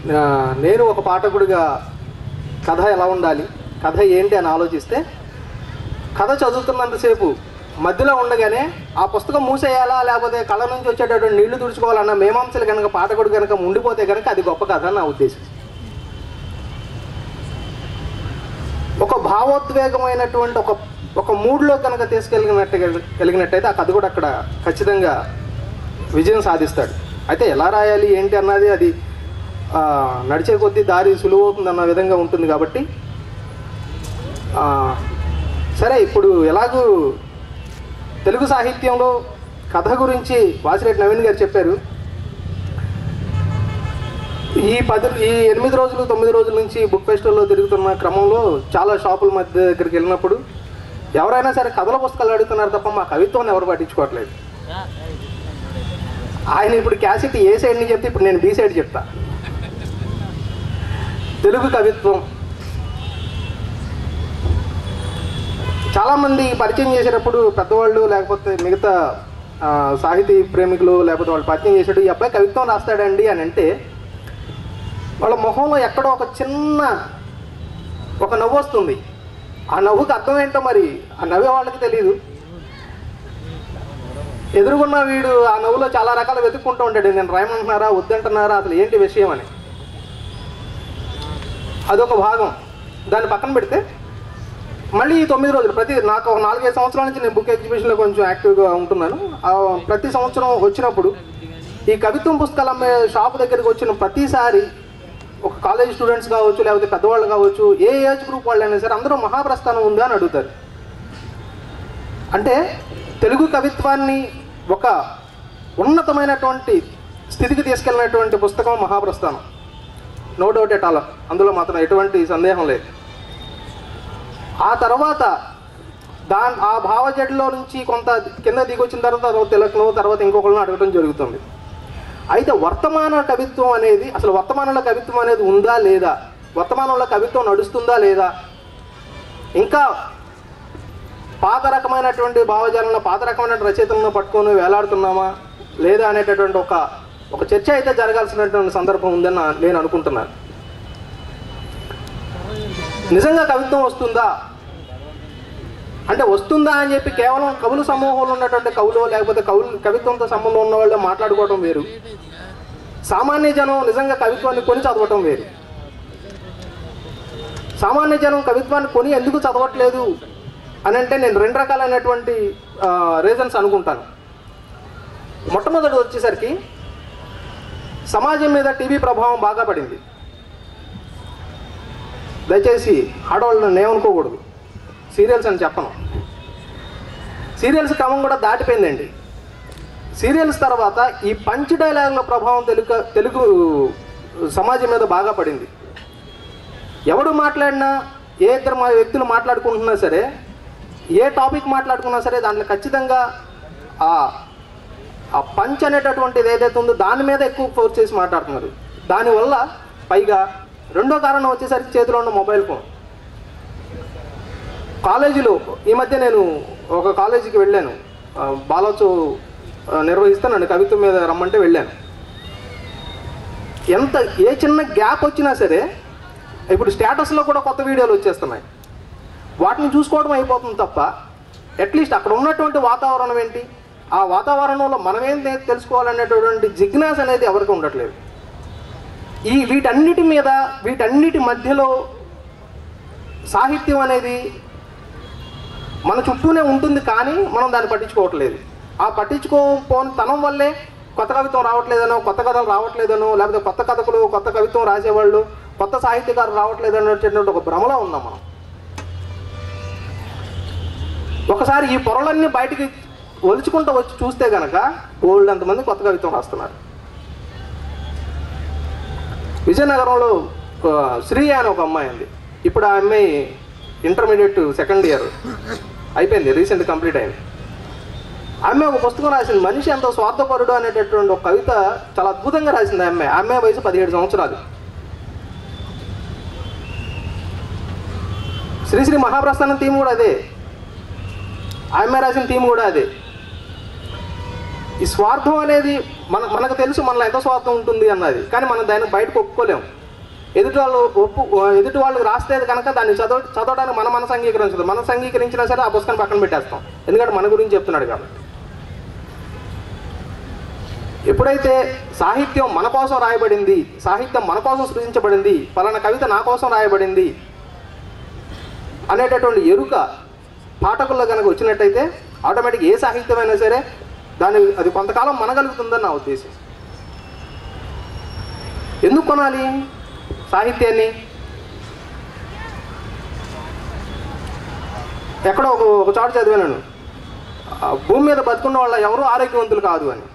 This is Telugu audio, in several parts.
ఆ, నేను ఒక పాఠకుడిగా కథ ఎలా ఉండాలి కథ ఏంటి అని ఆలోచిస్తే కథ చదువుతున్నంతసేపు మధ్యలో ఉండగానే ఆ పుస్తకం మూసేయాలా లేకపోతే కళ్ళ నుంచి వచ్చేటటువంటి నీళ్లు తుడుచుకోవాలన్న మేమాంసలు కనుక పాఠకుడు కనుక ఉండిపోతే కనుక అది గొప్ప కథ అని నా ఉద్దేశం ఒక భావోద్వేగమైనటువంటి ఒక ఒక మూడ్లో కనుక తీసుకెళ్ళినట్టు కలిగినట్టయితే ఆ కథ కూడా అక్కడ ఖచ్చితంగా విజయం సాధిస్తాడు అయితే ఎలా రాయాలి ఏంటి అన్నది అది ఆ, నడిచే కొద్దీ దారి సులువవుతుంది అన్న విధంగా ఉంటుంది కాబట్టి ఆ, సరే ఇప్పుడు ఎలాగూ తెలుగు సాహిత్యంలో కథ గురించి వాసిరెడ్డి నవీన్ గారు చెప్పారు ఈ పది ఈ ఎనిమిది రోజులు తొమ్మిది రోజుల నుంచి బుక్ ఫెస్టివల్లో తిరుగుతున్న క్రమంలో చాలా షాపుల మధ్య దగ్గరికి వెళ్ళినప్పుడు ఎవరైనా సరే కథల పుస్తకాలు అడుగుతున్నారు తప్ప మా కవిత్వాన్ని ఎవరు పట్టించుకోవట్లేదు ఆయన ఇప్పుడు క్యాసెట్ ఏ సైడ్ని చెప్తే ఇప్పుడు నేను బి సైడ్ చెప్తా తెలుగు కవిత్వం చాలామంది పరిచయం చేసేటప్పుడు పెద్దవాళ్ళు లేకపోతే మిగతా ఆ, సాహితీ ప్రేమికులు లేకపోతే వాళ్ళు పరిచయం చేసాడు ఈ అబ్బాయి కవిత్వం రాస్తాడండి అని అంటే వాళ్ళ మొహంలో ఎక్కడో ఒక చిన్న ఒక నవ్వు వస్తుంది ఆ నవ్వుకి అర్థం ఏంటో మరి ఆ నవ్వే వాళ్ళకి తెలియదు ఎదురుగున్న వీడు ఆ నవ్వులో చాలా రకాలు వెతుక్కుంటూ ఉంటాడు నేను రాయమంటున్నారా వద్దంటున్నారా అసలు ఏంటి విషయం అని అదొక భాగం దాన్ని పక్కన పెడితే మళ్ళీ ఈ తొమ్మిది రోజులు ప్రతి నాకు ఒక నాలుగైదు సంవత్సరాల నుంచి నేను బుక్ ఎగ్జిబిషన్లో కొంచెం యాక్టివ్గా ఉంటున్నాను ఆ ప్రతి సంవత్సరం వచ్చినప్పుడు ఈ కవిత్వం పుస్తకాలు అమ్మే షాప్ దగ్గరికి వచ్చిన ప్రతిసారి ఒక కాలేజ్ స్టూడెంట్స్ కావచ్చు లేకపోతే పెద్దవాళ్ళు కావచ్చు ఏ ఏజ్ గ్రూప్ వాళ్ళైనా సరే అందరూ మహాప్రస్థానం ఉందా అని అడుగుతారు అంటే తెలుగు కవిత్వాన్ని ఒక ఉన్నతమైనటువంటి స్థితికి తీసుకెళ్ళినటువంటి పుస్తకం Mahaprasthanam no doubt at all అందులో మాత్రం ఎటువంటి సందేహం లేదు ఆ తర్వాత దాని ఆ భావజడిలో నుంచి కొంత కింద దిగొచ్చిన తర్వాత తర్వాత తిలకను తర్వాత ఇంకొకళ్ళని అడగడం జరుగుతుంది అయితే వర్తమాన కవిత్వం అనేది అసలు వర్తమానంలో కవిత్వం అనేది ఉందా లేదా వర్తమానంలో కవిత్వం నడుస్తుందా లేదా ఇంకా పాత రకమైనటువంటి భావజాలంలో పాత రకమైన రచయితలను పట్టుకొని వేలాడుతున్నామా లేదా అనేటటువంటి ఒక ఒక చర్చ అయితే జరగాల్సినటువంటి సందర్భం ఉందని నా- నేను అనుకుంటున్నాను నిజంగా కవిత్వం వస్తుందా అంటే వస్తుందా అని చెప్పి కేవలం కవుల సమూహంలో ఉన్నటువంటి కవులు లేకపోతే కవులు కవిత్వంతో సంబంధం ఉన్న వాళ్ళు మాట్లాడుకోవడం వేరు సామాన్య జనం నిజంగా కవిత్వాన్ని కొని చదవటం వేరు సామాన్య జనం కవిత్వాన్ని కొని ఎందుకు చదవట్లేదు అని అంటే నేను రెండు రకాలైనటువంటి రీజన్స్ అనుకుంటాను మొట్టమొదటి వచ్చేసరికి సమాజం మీద టీవీ ప్రభావం బాగా పడింది దయచేసి ఆడవాళ్ళని ఏమనుకోకూడదు సీరియల్స్ అని చెప్పను సీరియల్స్ క్రమం కూడా దాటిపోయిందండి సీరియల్స్ తర్వాత ఈ పంచ్ డైలాగుల ప్రభావం తెలుగు తెలుగు సమాజం మీద బాగా పడింది ఎవడు మాట్లాడినా ఏ ఇద్దరు మా వ్యక్తులు మాట్లాడుకుంటున్నా సరే ఏ టాపిక్ మాట్లాడుకున్నా సరే దాంట్లో ఖచ్చితంగా ఆ ఆ పంచ్ అనేటటువంటిది ఏదైతే ఉందో దాని మీద ఎక్కువ ఫోర్స్ చేసి మాట్లాడుతున్నారు దానివల్ల పైగా రెండో కారణం వచ్చేసరికి చేతిలో ఉన్న మొబైల్ ఫోన్ కాలేజీలో ఈ మధ్య నేను ఒక కాలేజీకి వెళ్ళాను ఆ, బాలోత్సవ్ ఆ, నిర్వహిస్తే నన్ను కవిత్వం మీద రమ్మంటే వెళ్ళాను ఎంత ఏ చిన్న గ్యాప్ వచ్చినా సరే ఇప్పుడు స్టేటస్లో కూడా కొత్త వీడియోలు వచ్చేస్తున్నాయి వాటిని చూసుకోవడం అయిపోతుంది తప్ప అట్లీస్ట్ అక్కడ ఉన్నటువంటి వాతావరణం ఏంటి ఆ వాతావరణంలో మనమేం తె- తెలుసుకోవాలనేటటువంటి జిజ్ఞాస అనేది ఎవరికి ఉండట్లేదు ఈ వీటన్నిటి మీద వీటన్నిటి మధ్యలో సాహిత్యం అనేది మన చుట్టూనే ఉంటుంది కానీ మనం దాన్ని పట్టించుకోవట్లేదు ఆ పట్టించుకోపోని తనం వల్లే కొత్త కవిత్వం రావట్లేదనో కొత్త కథలు రావట్లేదనో లేకపోతే కొత్త కథకులు కొత్త కవిత్వం రాసేవాళ్ళు కొత్త సాహిత్యకారులు రావట్లేదు అనేటటువంటి ఒక భ్రమలో ఉన్నాం మనం ఒకసారి ఈ పొరలన్నీ బయటికి ఒలుచుకుంటూ వచ్చి చూస్తే గనక గోల్డ్ అంతమంది కొత్త కవిత్వం రాస్తున్నారు విజయనగరంలో ఆ, శ్రీ అని ఒక అమ్మాయి ఉంది ఇప్పుడు ఆ అమ్మాయి ఇంటర్మీడియట్ సెకండ్ ఇయర్ అయిపోయింది రీసెంట్ కంప్లీట్ అయింది ఆమె ఒక పుస్తకం రాసింది మనిషి ఎంతో స్వార్థపరుడు అనేటటువంటి ఒక కవిత చాలా అద్భుతంగా రాసింది ఆ అమ్మాయి ఆ అమ్మాయి వయసు పదిహేడు సంవత్సరాలు శ్రీశ్రీ మహాప్రస్థానం థీమ్ కూడా అదే ఆ అమ్మాయి రాసిన థీమ్ కూడా అదే ఈ స్వార్థం అనేది మన మనకు తెలుసు మనలో ఎంత స్వార్థం ఉంటుంది అన్నది కానీ మనం దాన్ని బయటకు ఒప్పుకోలేము ఎదుటి వాళ్ళు ఒప్పు ఎదుటి వాళ్ళకి రాస్తే కనుక దాన్ని చదవ చదవడానికి మన మనసు అంగీకరించదు మనసు అంగీకరించినా సరే ఆ పుస్తకాన్ని పక్కన పెట్టేస్తాం ఎందుకంటే మన గురించి చెప్తున్నాడు కాబట్టి ఎప్పుడైతే సాహిత్యం మన కోసం రాయబడింది సాహిత్యం మన కోసం సృజించబడింది ఫలానా కవిత నా కోసం రాయబడింది అనేటటువంటి ఎరుక పాఠకుల్లో కనుక వచ్చినట్టయితే ఆటోమేటిక్ ఏ సాహిత్యం అయినా సరే దాని అది కొంతకాలం మనగలుగుతుందని నా ఉద్దేశం ఎందుకు కొనాలి సాహిత్యాన్ని ఎక్కడో ఒక ఒక చోట చదివాను ఆ భూమి మీద బతుకున్న వాళ్ళ ఎవరు ఆరోగ్యవంతులు కాదు అని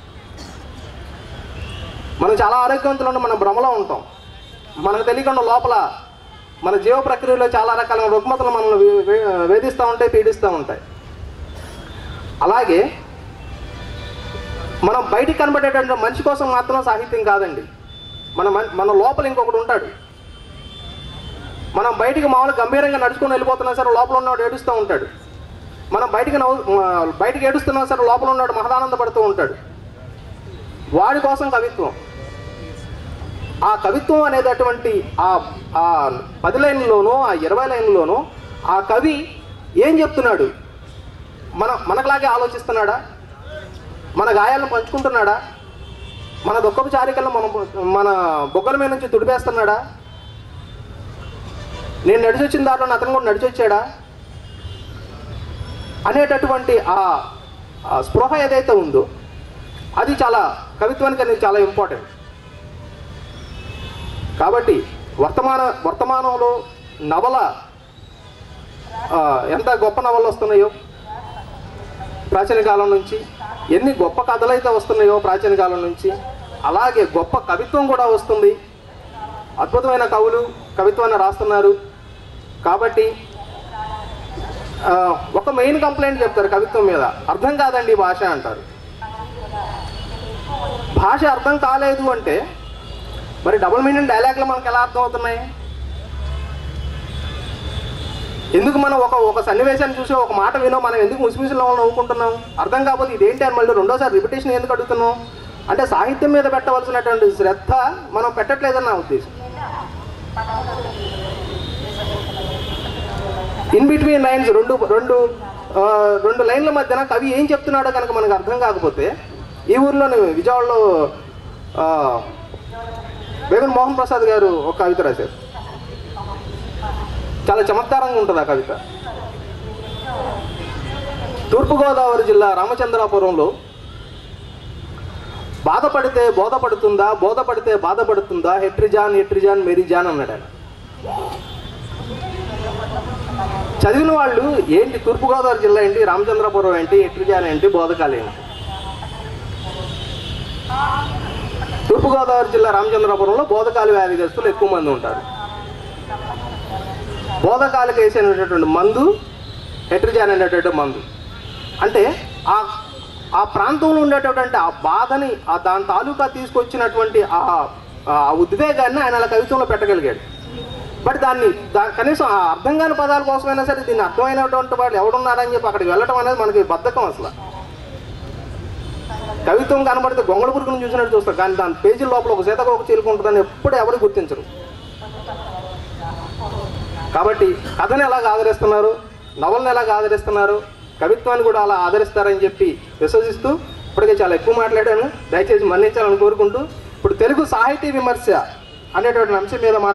మనం చాలా ఆరోగ్యవంతులు ఉండి మన భ్రమలో ఉంటాం మనకు తెలియకుండా లోపల మన జీవ ప్రక్రియలో చాలా రకాల రుగ్మతలు మనల్ని వే- వే- వేధిస్తూ ఉంటాయి పీడిస్తూ ఉంటాయి అలాగే మనం బయటికి కనబడేటువంటి మనిషి కోసం మాత్రం సాహిత్యం కాదండి మన మన్- మన లోపల ఇంకొకడు ఉంటాడు మనం బయటికి మామూలు గంభీరంగా నడుచుకొని వెళ్ళిపోతున్నా సరే లోపల ఉన్నవాడు ఏడుస్తూ ఉంటాడు మనం బయటికి నవ్వు మ- బయటికి ఏడుస్తున్నా సరే లోపల ఉన్నవాడు మహదానందపడుతూ ఉంటాడు వాడి కోసం కవిత్వం ఆ కవిత్వం అనేటటువంటి ఆ ఆ పది లైన్లోనో ఆ ఇరవై లైన్లోనో ఆ కవి ఏం చెప్తున్నాడు మన మనకులాగే ఆలోచిస్తున్నాడా మన గాయాలను పంచుకుంటున్నాడా మన దుఃఖపు చారికలను మన మన బొగ్గల మీద నుంచి తుడిపేస్తున్నాడా నేను నడిచి వచ్చిన దాంట్లో అతను కూడా నడిచి వచ్చాడా అనేటటువంటి ఆ ఆ స్పృహ ఏదైతే ఉందో అది చాలా కవిత్వానికి అనేది చాలా ఇంపార్టెంట్ కాబట్టి వర్తమాన వర్తమానంలో నవల ఆ, ఎంత గొప్ప నవలు వస్తున్నాయో ప్రాచీన కాలం నుంచి ఎన్ని గొప్ప కథలు అయితే వస్తున్నాయో ప్రాచీన కాలం నుంచి అలాగే గొప్ప కవిత్వం కూడా వస్తుంది అద్భుతమైన కవులు కవిత్వాన్ని రాస్తున్నారు కాబట్టి ఆ, ఒక మెయిన్ కంప్లైంట్ చెప్తారు కవిత్వం మీద అర్థం కాదండి ఈ భాష అంటారు భాష అర్థం కాలేదు అంటే మరి డబుల్ మీనింగ్ డైలాగ్లు మనకు ఎలా అర్థం అవుతున్నాయి ఎందుకు మనం ఒక ఒక సన్నివేశాన్ని చూసి ఒక మాట వినో మనం ఎందుకు ముసిముసిలో నవ్వుకుంటున్నాం అర్థం కాకపోతే ఇదేంటి అని మళ్ళీ రెండోసారి రిపిటేషన్ ఎందుకు అడుగుతున్నాం అంటే సాహిత్యం మీద పెట్టవలసినటువంటి శ్రద్ధ మనం పెట్టట్లేదని నా ఉద్దేశం ఇన్ బిట్వీన్ లైన్స్ రెండు రెండు ఆ, రెండు లైన్ల మధ్యన కవి ఏం చెప్తున్నాడో కనుక మనకు అర్థం కాకపోతే ఈ ఊర్లోని విజయవాడలో ఆ, వేగన్ మోహన్ ప్రసాద్ గారు ఒక కవిత రాశారు చాలా చమత్కారంగా ఉంటుంది ఆ కవిత తూర్పుగోదావరి జిల్లా రామచంద్రాపురంలో బాధపడితే బోధపడుతుందా బోధపడితే బాధపడుతుందా హెట్రిజాన్ హెట్రిజాన్ మెరిజాన్ అన్నాడు ఆయన చదివిన వాళ్ళు ఏంటి తూర్పుగోదావరి జిల్లా ఏంటి రామచంద్రపురం ఏంటి ఎట్రిజాన్ ఏంటి బోధకాలు ఏంటి తూర్పుగోదావరి జిల్లా రామచంద్రపురంలో బోధకాలు వ్యాధిగ్రస్తులు ఎక్కువ మంది ఉంటారు బోధకాలకు వేసేటటువంటి మందు హెట్రిజాన్ అనేటటువంటి మందు అంటే ఆ ఆ ప్రాంతంలో ఉండేటటువంటి ఆ బాధని ఆ దాని తాలూకా తీసుకొచ్చినటువంటి ఆ ఆ ఉద్వేగాన్ని ఆయన అలా కవిత్వంలో పెట్టగలిగాడు బట్ దాన్ని దా కనీసం ఆ అర్థం కాని పదాల కోసమైనా సరే దీన్ని అర్థమైనటువంటి వాళ్ళు ఎవడున్నారని చెప్పి అక్కడికి వెళ్ళటం అనేది మనకి బద్ధకం అసలు కవిత్వం కనబడితే గొంగళ పురుగును చూసినట్టు చూస్తారు కానీ దాని పేజీ లోపల ఒక సీతకోక చీలుకు ఉంటుందని ఎప్పుడు ఎవరు గుర్తించరు కాబట్టి కథను ఎలాగ ఆదరిస్తున్నారు నవలను ఎలాగ ఆదరిస్తున్నారు కవిత్వాన్ని కూడా అలా ఆదరిస్తారని చెప్పి విశ్వసిస్తూ ఇప్పటికే చాలా ఎక్కువ మాట్లాడాను దయచేసి మన్నించాలని కోరుకుంటూ ఇప్పుడు తెలుగు సాహితీ విమర్శ అనేటువంటి అంశం మీద మా